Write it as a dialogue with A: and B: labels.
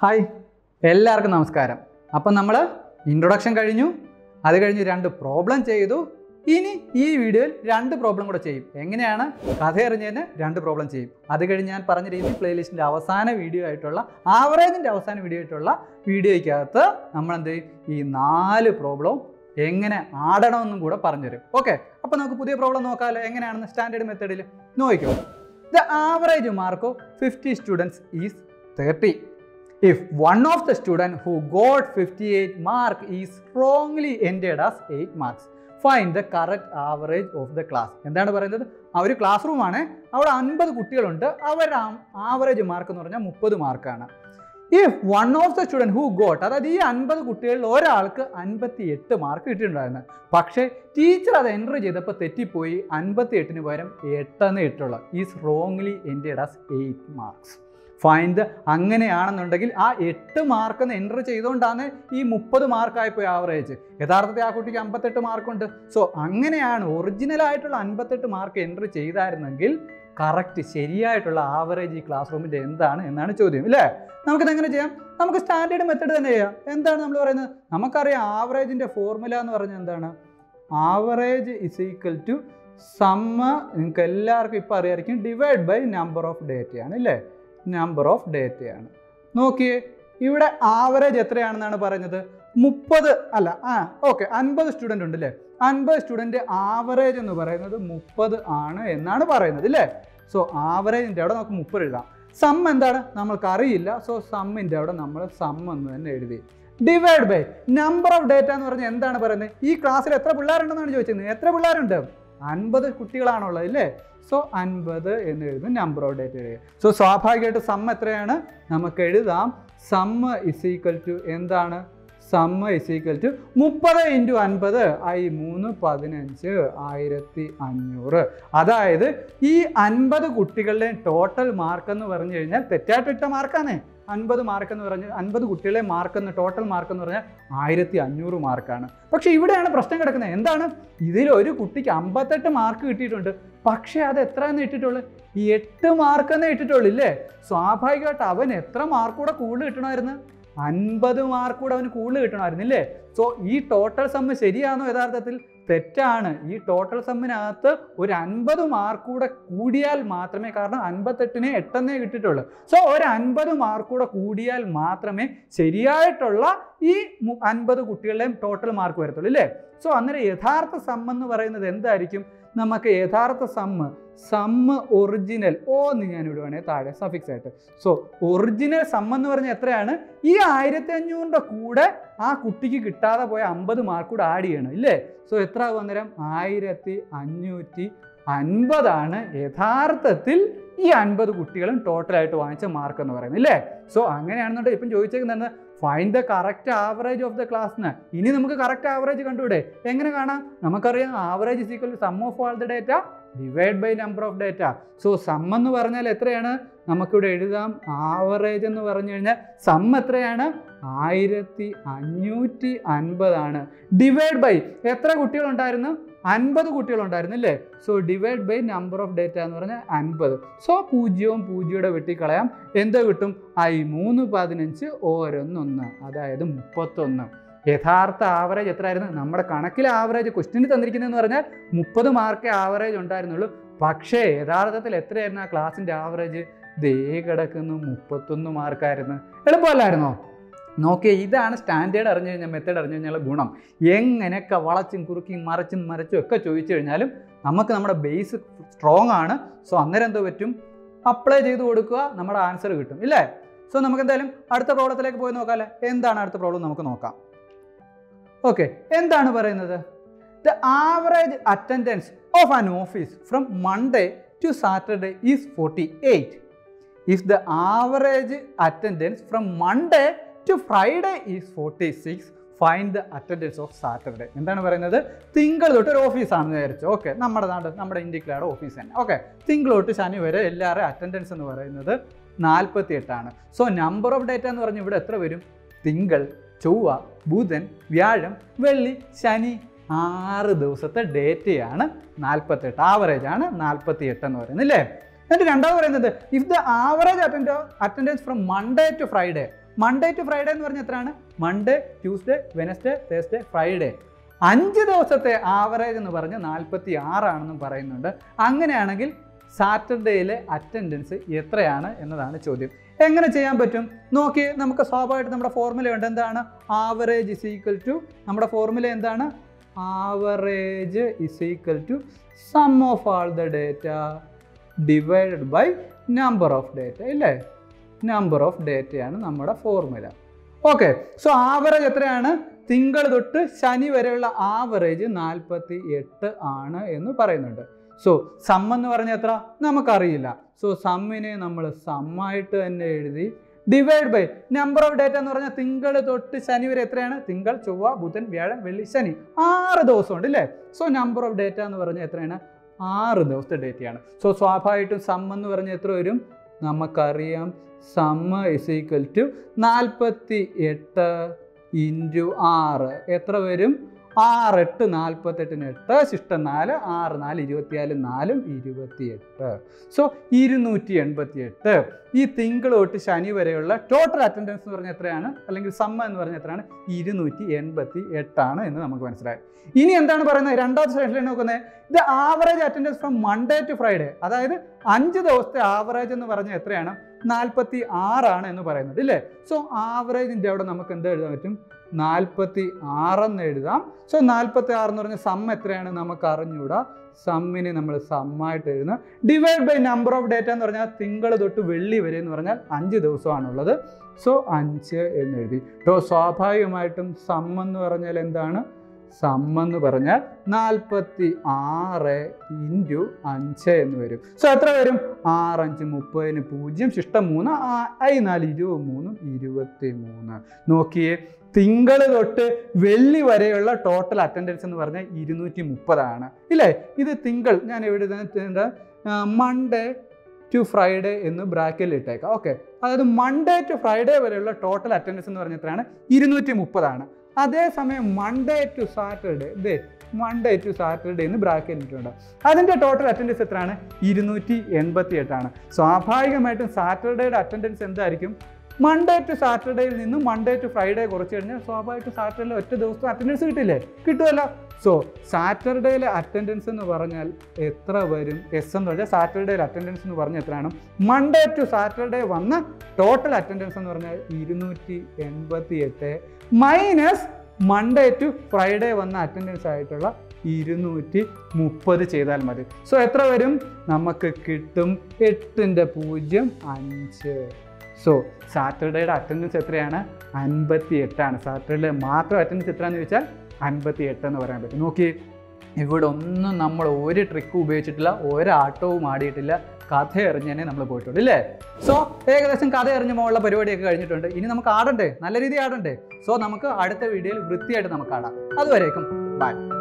A: hi എല്ലാവർക്കും നമസ്കാരം അപ്പം നമ്മൾ ഇൻട്രൊഡക്ഷൻ കഴിഞ്ഞു അത് കഴിഞ്ഞ് രണ്ട് പ്രോബ്ലം ചെയ്തു ഇനി ഈ വീഡിയോയിൽ രണ്ട് പ്രോബ്ലം കൂടെ ചെയ്യും എങ്ങനെയാണ് കഥ അറിഞ്ഞതിന് രണ്ട് പ്രോബ്ലം ചെയ്യും അത് കഴിഞ്ഞ് ഞാൻ പറഞ്ഞ രീതി പ്ലേലിസ്റ്റിൻ്റെ അവസാന വീഡിയോ ആയിട്ടുള്ള ആവറേജിൻ്റെ അവസാന വീഡിയോ ആയിട്ടുള്ള വീഡിയോയ്ക്കകത്ത് നമ്മൾ എന്ത് ചെയ്യും ഈ നാല് പ്രോബ്ലവും എങ്ങനെ ആടണമെന്നും കൂടെ പറഞ്ഞുതരും ഓക്കെ അപ്പോൾ നമുക്ക് പുതിയ പ്രോബ്ലം നോക്കാമല്ലോ എങ്ങനെയാണെന്ന് സ്റ്റാൻഡേർഡ് മെത്തേഡിൽ നോക്കിക്കോ the average mark of fifty students is thirty if one of the student who got 58 mark is wrongly entered as 8 marks find the correct average of the class എന്താണ് പറയുന്നത് ആ ഒരു ക്ലാസ് റൂമാണ് അവിടെ അൻപത് കുട്ടികളുണ്ട് അവർ ആവറേജ് മാർക്ക് എന്ന് പറഞ്ഞാൽ മുപ്പത് മാർക്കാണ് if one of the student who got അതായത് ഈ അൻപത് കുട്ടികളിൽ ഒരാൾക്ക് അൻപത്തി എട്ട് മാർക്ക് കിട്ടിയിട്ടുണ്ടായിരുന്നു പക്ഷേ ടീച്ചർ അത് എൻ്റർ ചെയ്തപ്പോൾ തെറ്റിപ്പോയി അൻപത്തി എട്ടിന് പകരം എട്ടെന്ന് ഇട്ടുള്ള is wrongly entered as eight marks find അങ്ങനെയാണെന്നുണ്ടെങ്കിൽ ആ എട്ട് മാർക്ക് എൻ്റർ ചെയ്തുകൊണ്ടാണ് ഈ മുപ്പത് മാർക്കായിപ്പോയി ആവറേജ് യഥാർത്ഥത്തിൽ ആ കുട്ടിക്ക് അമ്പത്തെട്ട് മാർക്കുണ്ട് സോ അങ്ങനെയാണ് ഒറിജിനൽ ആയിട്ടുള്ള അൻപത്തെട്ട് മാർക്ക് എൻ്റർ ചെയ്തായിരുന്നെങ്കിൽ കറക്റ്റ് ശരിയായിട്ടുള്ള ആവറേജ് ഈ ക്ലാസ് റൂമിൻ്റെ എന്താണ് എന്നാണ് ചോദ്യം ഇല്ലേ നമുക്കിത് എങ്ങനെ ചെയ്യാം നമുക്ക് സ്റ്റാൻഡേർഡ് മെത്തേഡ് തന്നെ ചെയ്യാം എന്താണ് നമ്മൾ പറയുന്നത് നമുക്കറിയാം ആവറേജിൻ്റെ ഫോർമുല എന്ന് പറഞ്ഞാൽ എന്താണ് ആവറേജ് ഇസ് ഈക്വൽ ടു സമ്മ നിങ്ങൾക്ക് എല്ലാവർക്കും ഇപ്പോൾ അറിയാമായിരിക്കും ഡിവൈഡ് ബൈ നമ്പർ ഓഫ് ഡേറ്റയാണ് ഇല്ലേ നമ്പർ ഓഫ് ഡേറ്റയാണ് നോക്കിയേ ഇവിടെ ആവറേജ് എത്രയാണെന്നാണ് പറയുന്നത് മുപ്പത് അല്ല ആ ഓക്കെ അൻപത് സ്റ്റുഡൻ്റ് ഉണ്ട് അല്ലേ അൻപത് സ്റ്റുഡൻറ്റ് ആവറേജ് എന്ന് പറയുന്നത് മുപ്പത് ആണ് എന്നാണ് പറയുന്നത് ഇല്ലേ സോ ആവറേജിൻ്റെ അവിടെ നമുക്ക് മുപ്പത് എഴുതാം സം എന്താണ് നമ്മൾക്ക് അറിയില്ല സോ സമ്മിൻ്റെ അവിടെ നമ്മൾ സം എന്ന് തന്നെ എഴുതി divide by number of data എന്ന് പറഞ്ഞാൽ എന്താണ് പറയുന്നത് ഈ ക്ലാസ്സിൽ എത്ര പിള്ളേരുണ്ടെന്നാണ് ചോദിച്ചത് എത്ര പിള്ളേരുണ്ട് അൻപത് കുട്ടികളാണുള്ളത് ഇല്ലേ സോ അൻപത് എന്ന് എഴുതും നമ്പർ ഓഫ് ഡേറ്റ എഴുതുക സോ സ്വാഭാവികമായിട്ട് സം എത്രയാണ് നമുക്ക് എഴുതാം സമ്മ് ഇസ് ഈക്വൽ ടു എന്താണ് സമ്മ് ഇസ് ഈക്വൽ ടു മുപ്പത് ഇൻറ്റു അൻപത് ഐ മൂന്ന് പതിനഞ്ച് ആയിരത്തി അഞ്ഞൂറ് അതായത് ഈ അൻപത് കുട്ടികളുടെ ടോട്ടൽ മാർക്ക് എന്ന് പറഞ്ഞു കഴിഞ്ഞാൽ തെറ്റായിട്ടിട്ട മാർക്കാണ് അൻപത് മാർക്ക് എന്ന് പറഞ്ഞാൽ അൻപത് കുട്ടികളെ മാർക്ക് എന്ന് ടോട്ടൽ മാർക്ക് എന്ന് പറഞ്ഞാൽ ആയിരത്തി അഞ്ഞൂറ് മാർക്കാണ് പക്ഷെ ഇവിടെയാണ് പ്രശ്നം കിടക്കുന്നത് എന്താണ് ഇതിൽ ഒരു കുട്ടിക്ക് അമ്പത്തെട്ട് മാർക്ക് കിട്ടിയിട്ടുണ്ട് പക്ഷേ അത് എത്ര എന്ന് ഇട്ടിട്ടുള്ളൂ ഈ എട്ട് മാർക്ക് എന്നേ ഇട്ടിട്ടുള്ളൂ ഇല്ലേ സ്വാഭാവികമായിട്ട് അവൻ എത്ര മാർക്ക് കൂടെ കൂടുതൽ കിട്ടണമായിരുന്നു അൻപത് മാർക്ക് കൂടെ അവന് കൂടുതൽ കിട്ടണമായിരുന്നു ഇല്ലേ സോ ഈ ടോട്ടൽ സമ്മ് ശരിയാണോ യഥാർത്ഥത്തിൽ തെറ്റാണ് ഈ ടോട്ടൽ സമ്മിനകത്ത് ഒരു അൻപത് മാർക്ക് കൂടെ കൂടിയാൽ മാത്രമേ കാരണം അൻപത്തെട്ടിനെ എട്ടെന്നേ കിട്ടിയിട്ടുള്ളൂ സോ ഒരു അൻപത് മാർക്ക് കൂടെ കൂടിയാൽ മാത്രമേ ശരിയായിട്ടുള്ള ഈ മു- അൻപത് കുട്ടികളുടെയും ടോട്ടൽ മാർക്ക് വരത്തുള്ളൂ ഇല്ലേ സോ അന്നേരം യഥാർത്ഥ സം എന്ന് പറയുന്നത് എന്തായിരിക്കും നമുക്ക് യഥാർത്ഥ സമ്മ് സമ്മ് ഒറിജിനൽ ഓ എന്ന് ഞാൻ ഇടുവാണെങ്കിൽ താഴെ സഫിക്സ് ആയിട്ട് സോ ഒറിജിനൽ സം എന്ന് പറഞ്ഞാൽ എത്രയാണ് ഈ ആയിരത്തി അഞ്ഞൂറിൻ്റെ കൂടെ ആ കുട്ടിക്ക് കിട്ടാതെ പോയ അമ്പത് മാർക്ക് കൂടെ ആഡ് ചെയ്യണം ഇല്ലേ സോ എത്ര ആകും അന്നേരം ആയിരത്തി അഞ്ഞൂറ്റി അൻപതാണ് യഥാർത്ഥത്തിൽ ഈ അൻപത് കുട്ടികളും ടോട്ടലായിട്ട് വാങ്ങിച്ച മാർക്ക് എന്ന് പറയുന്നത് ഇല്ലേ സോ അങ്ങനെയാണെന്നുണ്ടെങ്കിൽ ഇപ്പം ചോദിച്ചേക്കുന്നത് find the correct average of the class ഇനി നമുക്ക് കറക്റ്റ് ആവറേജ് കണ്ടുകൂടെ എങ്ങനെ കാണാം നമുക്കറിയാം average is equal to sum of all the data divide by number of data so sum എന്ന് പറഞ്ഞാൽ എത്രയാണ് നമുക്കിവിടെ എഴുതാം ആവറേജ് എന്ന് പറഞ്ഞു കഴിഞ്ഞാൽ സം എത്രയാണ് ആയിരത്തി അഞ്ഞൂറ്റി അൻപതാണ് ഡിവൈഡ് ബൈ എത്ര കുട്ടികളുണ്ടായിരുന്നു അൻപത് കുട്ടികളുണ്ടായിരുന്നു അല്ലേ so divide by number of data എന്ന് പറഞ്ഞാൽ അൻപത് സോ പൂജ്യവും പൂജ്യയുടെ വെട്ടിക്കളയാം എന്ത് കിട്ടും ഐ മൂന്ന് പതിനഞ്ച് ഓരോന്നൊന്ന് അതായത് മുപ്പത്തൊന്ന് യഥാർത്ഥ ആവറേജ് എത്രയായിരുന്നു നമ്മുടെ കണക്കിലെ ആവറേജ് ക്വസ്റ്റിന് തന്നിരിക്കുന്നതെന്ന് പറഞ്ഞാൽ മുപ്പത് മാർക്കേ ആവറേജ് ഉണ്ടായിരുന്നുള്ളൂ പക്ഷേ യഥാർത്ഥത്തിൽ എത്രയായിരുന്നു ആ ക്ലാസ്സിൻ്റെ ആവറേജ് ദേ കിടക്കുന്നു മുപ്പത്തൊന്ന് മാർക്കായിരുന്നു എളുപ്പമല്ലായിരുന്നോ നോക്കിയേ ഇതാണ് സ്റ്റാൻഡേർഡ് അറിഞ്ഞു കഴിഞ്ഞാൽ മെത്തേഡ് അറിഞ്ഞു കഴിഞ്ഞാൽ ഗുണം എങ്ങനെയൊക്കെ വളച്ചും കുറുക്കിയും മറച്ചും മരച്ചും ഒക്കെ ചോദിച്ചു കഴിഞ്ഞാലും നമുക്ക് നമ്മുടെ ബേസ് സ്ട്രോങ് ആണ് സോ അന്നേരം എന്തോ പറ്റും അപ്ലൈ ചെയ്ത് കൊടുക്കുക നമ്മുടെ ആൻസർ കിട്ടും ഇല്ലേ സോ നമുക്ക് എന്തായാലും അടുത്ത പ്രോബ്ലത്തിലേക്ക് പോയി നോക്കാമല്ലേ എന്താണ് അടുത്ത പ്രോബ്ലം നമുക്ക് നോക്കാം ഓക്കെ എന്താണ് പറയുന്നത് the average attendance of an office from Monday to Saturday is forty eight if the average attendance from Monday to Friday is forty six fine the attendance of Saturday എന്താണ് പറയുന്നത് തിങ്കൾ തൊട്ട് ഒരു ഓഫീസാണെന്ന് വിചാരിച്ചു ഓക്കെ നമ്മുടെ നാട് നമ്മുടെ ഇന്ത്യക്കാരുടെ ഓഫീസ് തന്നെ ഓക്കെ തിങ്കൾ തൊട്ട് ശനി വരെ എല്ലാവരുടെയും അറ്റൻഡൻസ് എന്ന് പറയുന്നത് നാൽപ്പത്തി എട്ടാണ് സോ നമ്പർ ഓഫ് ഡേറ്റ എന്ന് പറഞ്ഞാൽ ഇവിടെ എത്ര വരും തിങ്കൾ ചൊവ്വ ബുധൻ വ്യാഴം വെള്ളി ശനി ആറ് ദിവസത്തെ ഡേറ്റയാണ് നാൽപ്പത്തെട്ട് ആവറേജ് ആണ് നാൽപ്പത്തി എട്ട് എന്ന് പറയുന്നത് അല്ലേ എന്നിട്ട് രണ്ടാമത് പറയുന്നത് if the average attend attendance from Monday to Friday Monday to Friday എന്ന് പറഞ്ഞാൽ എത്രയാണ് Monday Tuesday Wednesday Thursday Friday അഞ്ച് ദിവസത്തെ ആവറേജ് എന്ന് പറഞ്ഞ് നാൽപ്പത്തി ആറാണെന്നും പറയുന്നുണ്ട് അങ്ങനെയാണെങ്കിൽ സാറ്റർഡേയിലെ അറ്റൻഡൻസ് എത്രയാണ് എന്നതാണ് ചോദ്യം എങ്ങനെ ചെയ്യാൻ പറ്റും നോക്കി നമുക്ക് സ്വാഭാവികമായിട്ട് നമ്മുടെ ഫോർമുല ഉണ്ട് എന്താണ് ആവറേജ് ഇസ് ഈക്വൽ ടു നമ്മുടെ ഫോർമുല എന്താണ് average is equal to sum of all the data divided by number of data ഇല്ലേ നമ്പർ ഓഫ് ഡേറ്റയാണ് നമ്മുടെ ഫോർമുല ഓക്കെ സോ ആവറേജ് എത്രയാണ് തിങ്കൾ തൊട്ട് ശനി വരെയുള്ള ആവറേജ് നാൽപ്പത്തി എട്ട് ആണ് എന്ന് പറയുന്നുണ്ട് സോ സം എന്ന് പറഞ്ഞാൽ എത്ര നമുക്കറിയില്ല സോ സമ്മിനെ നമ്മൾ സമ്മായിട്ട് തന്നെ എഴുതി divide by number of data എന്ന് പറഞ്ഞാൽ തിങ്കൾ തൊട്ട് ശനി വരെ എത്രയാണ് തിങ്കൾ ചൊവ്വ ബുധൻ വ്യാഴം വെള്ളി ശനി ആറ് ദിവസമുണ്ട് ഇല്ലേ സോ നമ്പർ ഓഫ് ഡേറ്റ എന്ന് പറഞ്ഞാൽ എത്രയാണ് ആറ് ദിവസത്തെ ഡേറ്റയാണ് സോ സ്വാഭാവികമായിട്ടും സം എന്ന് പറഞ്ഞാൽ എത്ര വരും നമുക്കറിയാം സമ്മ ഇസ് ഈക്വൽ ടു നാൽപ്പത്തി എട്ട് ഇൻറ്റു ആറ് എത്ര വരും ആറ് എട്ട് നാൽപ്പത്തെട്ടിന് എട്ട് ശിഷ്ടം നാല് ആറ് നാല് ഇരുപത്തിനാല് നാലും ഇരുപത്തിയെട്ട് സോ ഇരുന്നൂറ്റി എൺപത്തി എട്ട് ഈ തിങ്കൾ തൊട്ട് ശനി വരെയുള്ള ടോട്ടൽ അറ്റൻഡൻസ് എന്ന് പറഞ്ഞാൽ എത്രയാണ് അല്ലെങ്കിൽ സമ്മ എന്ന് പറഞ്ഞാൽ എത്രയാണ് ഇരുന്നൂറ്റി എൺപത്തി എട്ടാണ് എന്ന് നമുക്ക് മനസ്സിലായി ഇനി എന്താണ് പറയുന്നത് രണ്ടാമത്തെ സെഷനിൽ നോക്കുന്നത് ഇത് average attendance from Monday to Friday അതായത് അഞ്ച് ദിവസത്തെ ആവറേജ് എന്ന് പറഞ്ഞാൽ എത്രയാണ് നാൽപ്പത്തി ആറാണ് എന്ന് പറയുന്നത് ഇല്ലേ സോ ആവറേജിൻ്റെ അവിടെ നമുക്ക് എന്ത് എഴുതാൻ പറ്റും നാൽപ്പത്തി ആറെന്ന് എഴുതാം സോ നാൽപ്പത്തി ആറ് എന്ന് പറഞ്ഞാൽ സം എത്രയാണ് നമുക്ക് അറിഞ്ഞുകൂടാ സമ്മിനെ നമ്മൾ സമ്മായിട്ട് എഴുതുന്നത് divide by number of data എന്ന് പറഞ്ഞാൽ തിങ്കൾ തൊട്ട് വെള്ളി വരെ എന്ന് പറഞ്ഞാൽ അഞ്ച് ദിവസമാണുള്ളത് സോ അഞ്ച് എന്ന് എഴുതി കേട്ടോ സ്വാഭാവികമായിട്ടും സം എന്ന് പറഞ്ഞാൽ എന്താണ് സം എന്ന് പറഞ്ഞാൽ നാൽപ്പത്തി ആറ് ഇൻറ്റു അഞ്ച് എന്ന് വരും സോ എത്ര വരും ആറഞ്ച് മുപ്പതിന് പൂജ്യം ശിഷ്ടം മൂന്ന് ആ- ഐ നാല് ഇരുപത് മൂന്നും ഇരുപത്തി മൂന്ന് നോക്കിയേ തിങ്കൾ തൊട്ട് വെള്ളി വരെയുള്ള ടോട്ടൽ അറ്റൻഡൻസ് എന്ന് പറഞ്ഞാൽ ഇരുന്നൂറ്റി മുപ്പതാണ് ഇല്ലേ ഇത് തിങ്കൾ ഞാൻ എവിടെ മൺഡേ ടു ഫ്രൈഡേ എന്ന് ബ്രാക്കറ്റിൽ ഇട്ടേക്കാം ഓക്കെ അതായത് മൺഡേ ടു ഫ്രൈഡേ വരെയുള്ള ടോട്ടൽ അറ്റൻഡൻസ് എന്ന് പറഞ്ഞ എത്രയാണ് ഇരുന്നൂറ്റി മുപ്പതാണ് അതേസമയം മൺഡേ ടു സാറ്റർഡേ ഇതേ മൺഡേ ടു സാറ്റർഡേ എന്ന് ബ്രാക്കറ്റിൽ ഇട്ടിട്ടുണ്ട് അതിൻ്റെ ടോട്ടൽ അറ്റൻഡൻസ് എത്രയാണ് ഇരുന്നൂറ്റി എൺപത്തി എട്ടാണ് സ്വാഭാവികമായിട്ടും സാറ്റർഡേയുടെ അറ്റൻഡൻസ് എന്തായിരിക്കും മൺഡേ ടു സാറ്റർഡേയിൽ നിന്നും മൺഡേ ടു ഫ്രൈഡേ കുറച്ച് കഴിഞ്ഞാൽ സ്വാഭാവികമായിട്ടും സാറ്റർഡേ ഒറ്റ ദിവസം അറ്റൻഡൻസ് കിട്ടില്ലേ കിട്ടുമല്ലോ സോ സാറ്റർഡേയിലെ അറ്റൻഡൻസ് എന്ന് പറഞ്ഞാൽ എത്ര വരും എസ് എന്ന് പറഞ്ഞാൽ സാറ്റർഡേയിലെ അറ്റൻഡൻസ് എന്ന് പറഞ്ഞാൽ എത്രയാണ് മൺഡേ ടു സാറ്റർഡേ വന്ന ടോട്ടൽ അറ്റൻഡൻസ് എന്ന് പറഞ്ഞാൽ ഇരുന്നൂറ്റി എൺപത്തി എട്ട് മൈനസ് മൺഡേ ടു ഫ്രൈഡേ വന്ന അറ്റൻഡൻസ് ആയിട്ടുള്ള ഇരുന്നൂറ്റി മുപ്പത് ചെയ്താൽ മതി സോ എത്ര വരും നമുക്ക് കിട്ടും എട്ടിൻ്റെ പൂജ്യം അഞ്ച് സോ സാറ്റർഡേയുടെ അറ്റൻഡൻസ് എത്രയാണ് അൻപത്തി എട്ടാണ് സാറ്റർഡേ മാത്രം അറ്റൻഡൻസ് എത്രയാണെന്ന് ചോദിച്ചാൽ അൻപത്തി എട്ട് എന്ന് പറയാൻ പറ്റും നോക്കി ഇവിടെ ഒന്നും നമ്മൾ ഒരു ട്രിക്കും ഉപയോഗിച്ചിട്ടില്ല ഒരാട്ടവും ആടിയിട്ടില്ല കഥ എറിഞ്ഞേ നമ്മൾ പോയിട്ടുണ്ട് ഇല്ലേ സോ ഏകദേശം കഥ എറിഞ്ഞ് പോകാനുള്ള പരിപാടിയൊക്കെ കഴിഞ്ഞിട്ടുണ്ട് ഇനി നമുക്ക് ആടണ്ടേ നല്ല രീതിയിൽ ആടണ്ടേ സോ നമുക്ക് അടുത്ത വീഡിയോയിൽ വൃത്തിയായിട്ട് നമുക്ക് ആടാം അതുവരേക്കും ബൈ